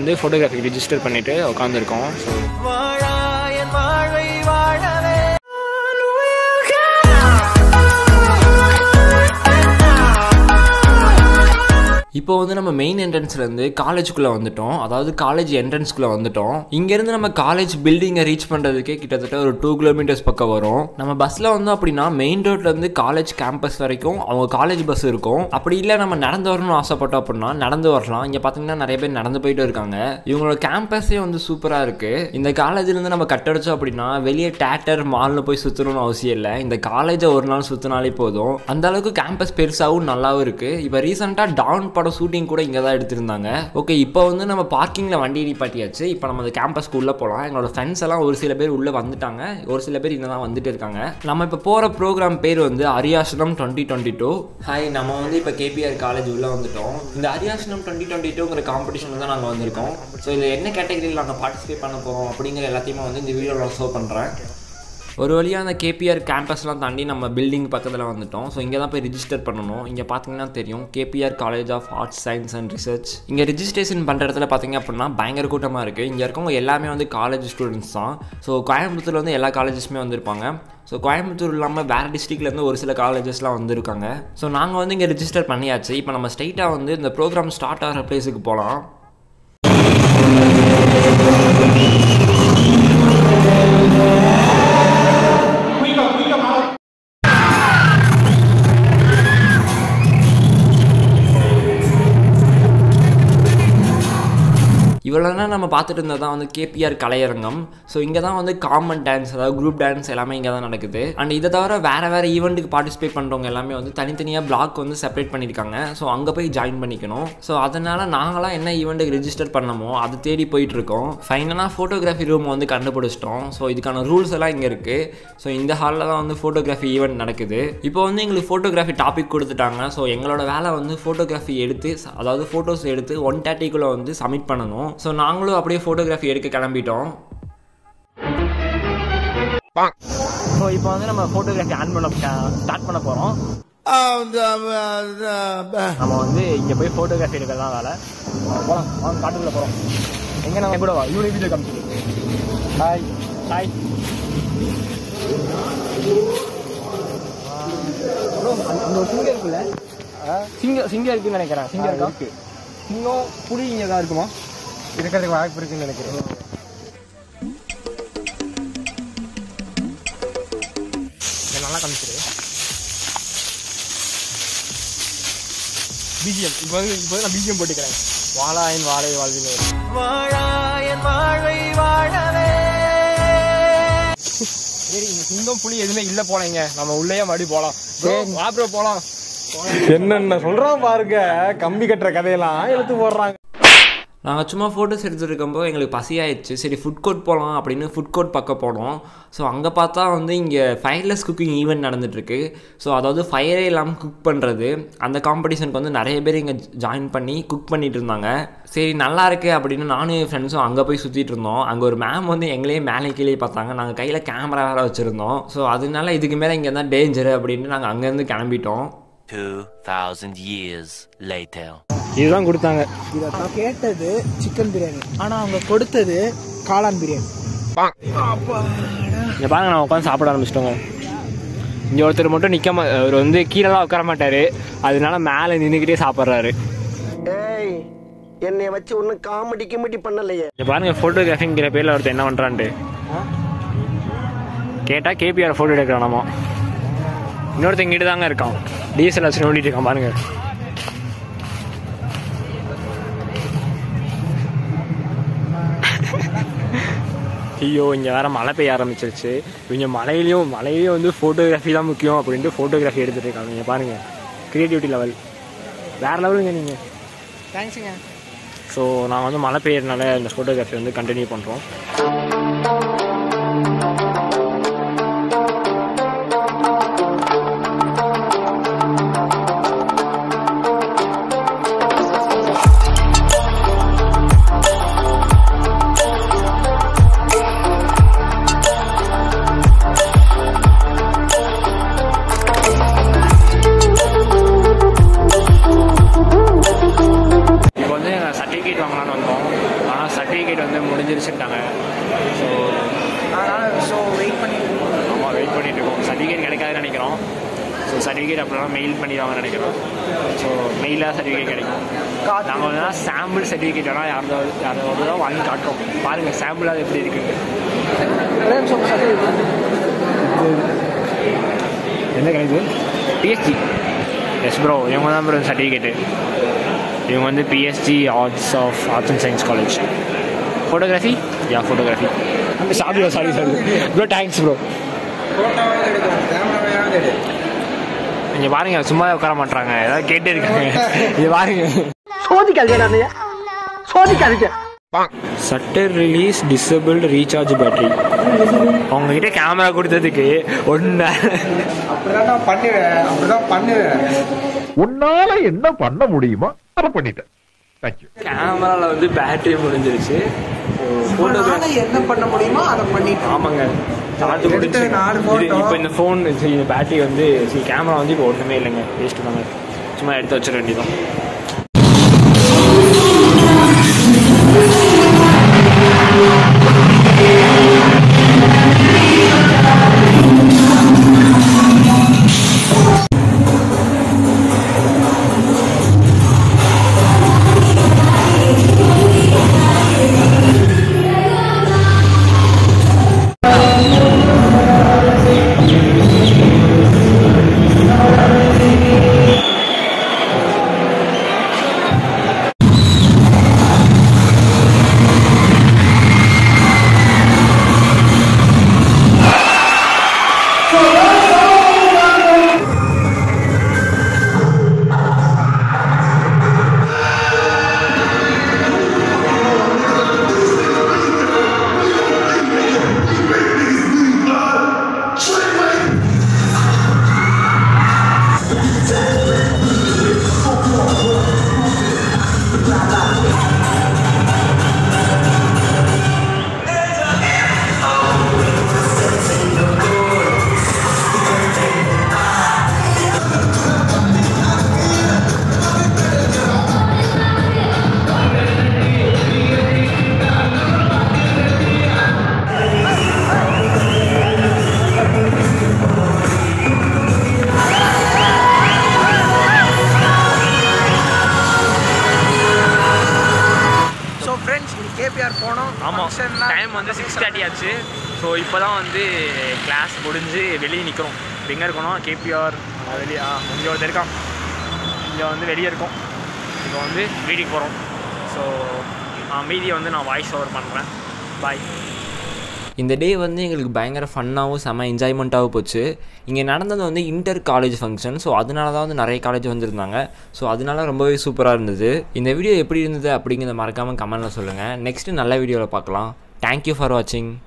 வந்து photography register பண்ணிவிட்டு உட்காந்துருக்கோம் ஸோ வாழாயன் வாழ்வை வாழவே இப்போ வந்து நம்ம மெயின் என்ட்ரன்ஸ்லேருந்து காலேஜுக்குள்ளே வந்துட்டோம் அதாவது காலேஜ் என்ட்ரன்ஸ்குள்ளே வந்துட்டோம் இங்கேருந்து நம்ம காலேஜ் பில்டிங்கை ரீச் பண்ணுறதுக்கே கிட்டத்தட்ட ஒரு டூ கிலோமீட்டர்ஸ் பக்கம் வரும் நம்ம பஸ்ஸில் வந்தோம் அப்படின்னா மெயின் ரோட்லேருந்து காலேஜ் கேம்பஸ் வரைக்கும் அவங்க காலேஜ் பஸ் இருக்கும் அப்படி இல்லை நம்ம நடந்து வரணும்னு ஆசைப்பட்டோம் அப்படின்னா நடந்து வரலாம் இங்கே பார்த்தீங்கன்னா நிறைய பேர் நடந்து போயிட்டு இருக்காங்க இவங்களோட கேம்பஸே வந்து சூப்பராக இருக்குது இந்த காலேஜ்லேருந்து நம்ம கட்டடிச்சோம் அப்படின்னா வெளியே தேட்டர் மால்னு போய் சுற்றணும்னு அவசியம் இல்லை இந்த காலேஜை ஒரு நாள் சுற்றினாலே போதும் அந்த அளவுக்கு கேம்பஸ் பெருசாகவும் நல்லாவும் இருக்குது இப்போ ரீசெண்டாக டான் படம் ஷூட்டிங் கூட இங்கே தான் எடுத்திருந்தாங்க ஓகே இப்போ வந்து நம்ம பார்க்கிங்கில் வண்டி நிப்பாட்டியாச்சு இப்போ நம்ம அந்த கேம்பஸ்க்கு உள்ளே போகலாம் எங்களோட ஃப்ரெண்ட்ஸ் எல்லாம் ஒரு சில பேர் உள்ளே வந்துட்டாங்க ஒரு சில பேர் இன்னும் தான் வந்துட்டு இருக்காங்க நம்ம இப்போ போகிற ப்ரோக்ராம் பேர் வந்து Ariyasanam twenty twenty two hi நம்ம வந்து இப்போ கேபிஆர் காலேஜ் உள்ளே வந்துட்டோம் இந்த அரியாசனம் டுவெண்ட்டி டுவெண்ட்டி டூங்கிற காம்படிஷன் தான் நாங்கள் வந்திருக்கோம் ஸோ இதில் என்ன கேட்டகரியில் நாங்கள் பார்ட்டிசிபேட் பண்ண போகிறோம் அப்படிங்கிற எல்லாத்தையுமே வந்து இந்த வீடியோவில் ஷோ பண்ணுறேன் ஒரு வழியாக அந்த கேபிஆர் கேம்பஸ்லாம் தாண்டி நம்ம பில்டிங் பக்கத்தில் வந்துட்டோம் ஸோ இங்கே தான் போய் ரிஜிஸ்டர் பண்ணணும் இங்கே பார்த்தீங்கன்னா தெரியும் KPR college of arts science and research இங்கே ரிஜிஸ்ட்ரேஷன் பண்ணுற இடத்துல பார்த்தீங்க அப்படின்னா பயங்கர கூட்டமாக இருக்குது இங்கே இருக்கவங்க எல்லாமே வந்து காலேஜ் ஸ்டூடெண்ட்ஸ் தான் ஸோ கோயம்புத்தூர் வந்து எல்லா காலேஜஸுமே வந்திருப்பாங்க ஸோ கோயம்புத்தூர் இல்லாமல் வேறு டிஸ்ட்ரிக்ட்லேருந்து ஒரு சில காலேஜஸ்லாம் வந்திருக்காங்க ஸோ நாங்கள் வந்து இங்கே ரிஜிஸ்டர் பண்ணியாச்சு இப்போ நம்ம ஸ்ட்ரைட்டாக வந்து இந்த ப்ரோக்ராம் ஸ்டார்ட் ஆகிற பிளேஸுக்கு போகலாம் இவ்வளோ நேரம் நம்ம பார்த்துட்டு இருந்தது தான் வந்து கேபிஆர் கலையரங்கம் ஸோ இங்கே தான் வந்து காமன் டான்ஸ் அதாவது குரூப் டான்ஸ் எல்லாமே இங்கே தான் நடக்குது அண்ட் இதை தவிர வேறு வேறு ஈவெண்ட்டுக்கு பார்ட்டிசிபேட் பண்ணுறவங்க எல்லாமே வந்து தனித்தனியாக பிளாக் வந்து செப்பரேட் பண்ணியிருக்காங்க ஸோ அங்கே போய் ஜாயின் பண்ணிக்கணும் ஸோ அதனால் நாங்களாம் என்ன ஈவெண்ட்டுக்கு ரிஜிஸ்டர் பண்ணமோ அது தேடி போயிட்டு இருக்கோம் ஃபைனலாக ஃபோட்டோகிராஃபி ரூம் வந்து கண்டுபிடிச்சிட்டோம் ஸோ இதுக்கான ரூல்ஸ் எல்லாம் இங்கே இருக்குது ஸோ இந்த ஹாலில் தான் வந்து ஃபோட்டோகிராஃபி ஈவெண்ட் நடக்குது இப்போ வந்து எங்களுக்கு ஃபோட்டோகிராஃபி டாபிக் கொடுத்துட்டாங்க ஸோ எங்களோட வேலை வந்து ஃபோட்டோகிராஃபி எடுத்து அதாவது ஃபோட்டோஸ் எடுத்து ஒன் தேர்ட்டிக்குள்ளே வந்து சப்மிட் பண்ணணும் ஸோ நாங்களும் அப்படியே ஃபோட்டோகிராஃபி எடுக்க கிளம்பிட்டோம் ஸோ இப்போ வந்து நம்ம ஃபோட்டோகிராஃபி ஆன் பண்ண ஸ்டார்ட் பண்ண போகிறோம் நம்ம வந்து இங்கே போய் ஃபோட்டோகிராஃபி எடுக்கிறதா வேலை போகலாம் வாங்க காட்டுக்குள்ளே போகிறோம் எங்கே நம்ம கூட வா இவனு வீடியோ காமிச்சு ஹாய் ஹாய் அந்த ஒரு சிங்கம் இருக்குல்ல சிங்கம் சிங்கம் இருக்குன்னு நினைக்கிறேன் சிங்கம் இருக்கா இருக்கு சிங்கம் புலி இங்கே தான் இருக்குமா இருக்கிறதுக்கு வாய்ப்பு இருக்குன்னு நினைக்கிறேன் இதை நல்லா காமிச்சிரு பிஜிஎம் இப்போ வந்து இப்போ நான் பிஜிஎம் போட்டுக்கிறேன் வாழாயின் வாழை வாழ்வின்னு வரும் வாழாயன் வாழ்வை வாழவே சரி இங்க சிங்கம் புலி எதுவுமே இல்ல போனீங்க நம்ம உள்ளேயே மறுபடி போலாம் வா ப்ரோ போலாம் என்னென்ன சொல்றான் பாருங்க கம்பி கட்டுற கதையெல்லாம் எடுத்து போடுறாங்க நாங்கள் சும்மா ஃபோட்டோஸ் எடுத்துட்டு இருக்கும்போது எங்களுக்கு பசியாயிடுச்சு சரி ஃபுட் கோர்ட் போகலாம் அப்படின்னு ஃபுட் கோர்ட் பக்கம் போனோம் ஸோ அங்கே பார்த்தா வந்து இங்கே ஃபயர்லெஸ் குக்கிங் ஈவெண்ட் நடந்துட்டுருக்கு ஸோ அதாவது ஃபயரே இல்லாமல் குக் பண்ணுறது அந்த காம்படிஷனுக்கு வந்து நிறைய பேர் இங்கே ஜாயின் பண்ணி குக் பண்ணிட்டு இருந்தாங்க சரி நல்லா இருக்கு அப்படின்னு நானும் என் ஃப்ரெண்ட்ஸும் அங்கே போய் சுற்றிட்டு இருந்தோம் அங்கே ஒரு மேம் வந்து எங்களையே மேலே கீழே பார்த்தாங்க நாங்கள் கையில் கேமரா வேறு வச்சுருந்தோம் ஸோ அதனால இதுக்கு மேலே இங்கே தான் டேஞ்சர் அப்படின்னு நாங்கள் அங்கேருந்து கிளம்பிட்டோம் 2,000 years later. இதுதான் கொடுத்தாங்க இதை நான் கேட்டது சிக்கன் பிரியாணி ஆனா அவங்க கொடுத்தது காளான் பிரியாணி இங்கே பாருங்க நான் உட்காந்து சாப்பிட ஆரம்பிச்சிட்டோங்க இங்கே ஒருத்தர் மட்டும் நிற்காம அவர் வந்து கீழெல்லாம் உட்கார மாட்டார் அதனால மேலே நின்றுக்கிட்டே சாப்பிட்றாரு ஏய் என்னைய வச்சு ஒன்னும் காமெடி கிமெடி பண்ணலையே இங்கே பாருங்க ஃபோட்டோகிராஃபிங்கிற பேரில் ஒருத்தர் என்ன பண்ணுறான்ட்டு கேட்டால் கேபிஆர் ஃபோட்டோ எடுக்கிறானாமா இன்னொருத்தன் இங்கிட்டு தாங்க இருக்கான் டிஎஸ்எல் வச்சு நோண்டிட்டு இருக்கான் பாருங்க ஐயோ இங்கே வேற மழை பெய்ய ஆரம்பிச்சிருச்சு இவங்க மழையிலையும் மழையிலையும் வந்து ஃபோட்டோகிராஃபி தான் முக்கியம் அப்படின்ட்டு ஃபோட்டோகிராஃபி எடுத்துட்டு இருக்காங்க இங்கே பாருங்க கிரியேட்டிவிட்டி லெவல் வேற லெவலுங்க நீங்கள் தேங்க்ஸுங்க ஸோ நான் வந்து மழை பெய்யறதுனால இந்த ஃபோட்டோகிராஃபி வந்து கண்டினியூ பண்ணுறோம் இப்போ வந்து சர்டிஃபிகேட் வாங்கலாம்னு வந்தோம் ஆனால் பண்ணிடுவாங்க மெயில் பண்ணிடுவாங்கன்னு நினைக்கிறோம் ஸோ மெயிலாக சர்டிஃபிகேட் கிடைக்கும் நாங்கள் வந்து சாம்பிள் சர்டிஃபிகேட் வேணால் யாராவது யாராவது தான் வாங்கி காட்டுறோம் பாருங்கள் சாம்பிளாக எப்படி இருக்குது எந்த கிடைக்குது பிஎஸ்ஜி எஸ் ப்ரோ இவங்க தான் ப்ரோ சர்டிஃபிகேட்டு இவங்க வந்து PSG arts of arts and science college photography yeah photography sorry sorry sorry bro thanks bro இங்கே பாருங்க சும்மா உட்கார மாட்டாங்க ஏதாவது கேட்டே இருக்காங்க இங்கே பாருங்க சோதிக்காதீங்க சோதிக்காதீங்க shutter release disabled recharge battery அவங்ககிட்ட கேமரா கொடுத்ததுக்கு ஒன்று அப்படிதான் பண்ணுவேன் அப்படிதான் பண்ணுவேன் உன்னால என்ன பண்ண முடியுமோ அதை பண்ணிட்டேன் தேங்க்யூ கேமராவில் வந்து பேட்டரி முடிஞ்சிருச்சு உன்னால என்ன பண்ண முடியுமோ அதை பண்ணிட்டு ஆமாங்க சார்ஜ் முடிஞ்சு நாலு photo. இப்போ இந்த ஃபோன் இந்த பேட்டரி வந்து சரி கேமரா வந்து இப்போ ஒன்றுமே இல்லைங்க வேஸ்ட் தாங்க சும்மா எடுத்து வச்சிட வேண்டியதான் ஸோ ஃப்ரெண்ட்ஸ் கேபிஆர் போனோம் ஆமாம் ஃபங்க்ஷன்லாம் டைம் வந்து சிக்ஸ் தேர்ட்டி ஆச்சு ஸோ இப்போ தான் வந்து கிளாஸ் முடிஞ்சு வெளியே நிற்கிறோம் எங்கே இருக்கணும் கேபிஆர் வெளியே ஆ இங்கே ஒருத்தர் இருக்கான் இங்கே வந்து வெளியே இருக்கோம் இப்போ வந்து வீட்டுக்கு போகிறோம் ஸோ மீதியை வந்து நான் வாய்ஸ் ஓவர் பண்ணுறேன் பாய் இந்த டே வந்து எங்களுக்கு பயங்கர ஃபன்னாகவும் செம்ம என்ஜாய்மெண்ட்டாகவும் போச்சு இங்கே நடந்தது வந்து இன்டர் காலேஜ் ஃபங்க்ஷன் ஸோ அதனால தான் வந்து நிறைய காலேஜ் வந்திருந்தாங்க ஸோ அதனால ரொம்பவே சூப்பராக இருந்தது இந்த வீடியோ எப்படி இருந்தது அப்படிங்கிறத மறக்காமல் கமெண்ட்டில் சொல்லுங்கள் நெக்ஸ்ட்டு நல்ல வீடியோவில் பார்க்கலாம் தேங்க்யூ ஃபார் வாட்சிங்